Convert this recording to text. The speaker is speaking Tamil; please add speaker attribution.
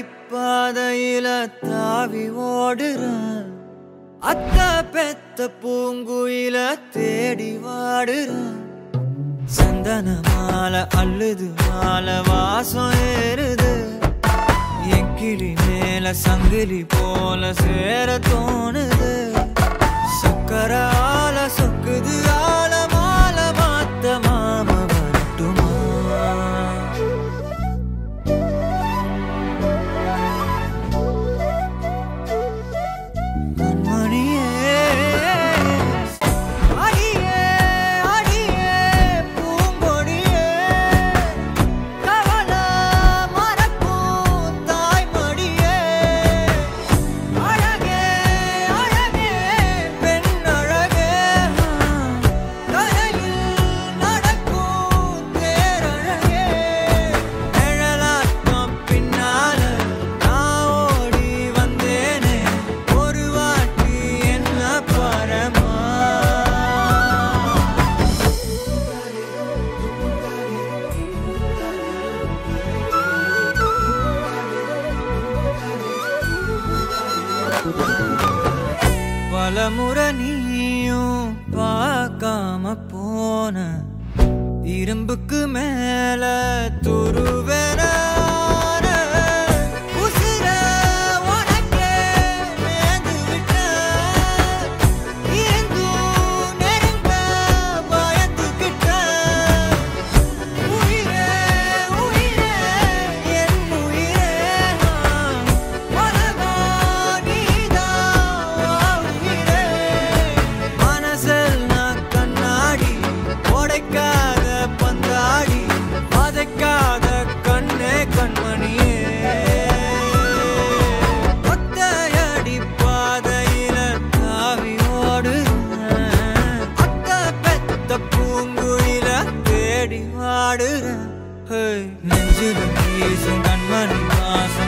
Speaker 1: பாதையில தாவி ஓடுறேன் அத்த பெத்த பூங்குயில தேடி வாடுறேன் சந்தன மாலை அள்ளுது மாலை வாசம் ஏறுது என் கிளி மேல சங்கிலி போல சேர தோணுது சக்கர ஆல சொக்குது ஆல மால மாத்த மாம வரட்டுமா கண்மணியே அடியே அடியே பூங்கொடியே கவல மறக்கும் தாய்மடியே அழகே அழகே பெண் அழகே கரையில் நடக்கும் தேரழகே நிழலாட்டம் பின்னால நான் ஓடி வந்தேனே ஒரு வாட்டி என்ன பரமா பலமுறை நீயும் பார்க்காம போன இரும்புக்கு மேல துருவென உசிர உனக்கே நேர்ந்து விட்டேன். இருந்தும் நெருங்க பயந்துகிட்டேன். உயிரே உயிரே என் உயிரே உலகம் நீதான் உயிரே மனசெல்லாம் கண்ணாடி உடைக்காத பந்தாடி வதைக்காத கண்ணே கண்மணியே ஒத்தையடி பாதையில தாவி ஓடுறேன் அத்த பெத்த பூங்குயில தேடி வாடுறேன் ஹே, நெஞ்சில வீசும் கண்மணி வாசம்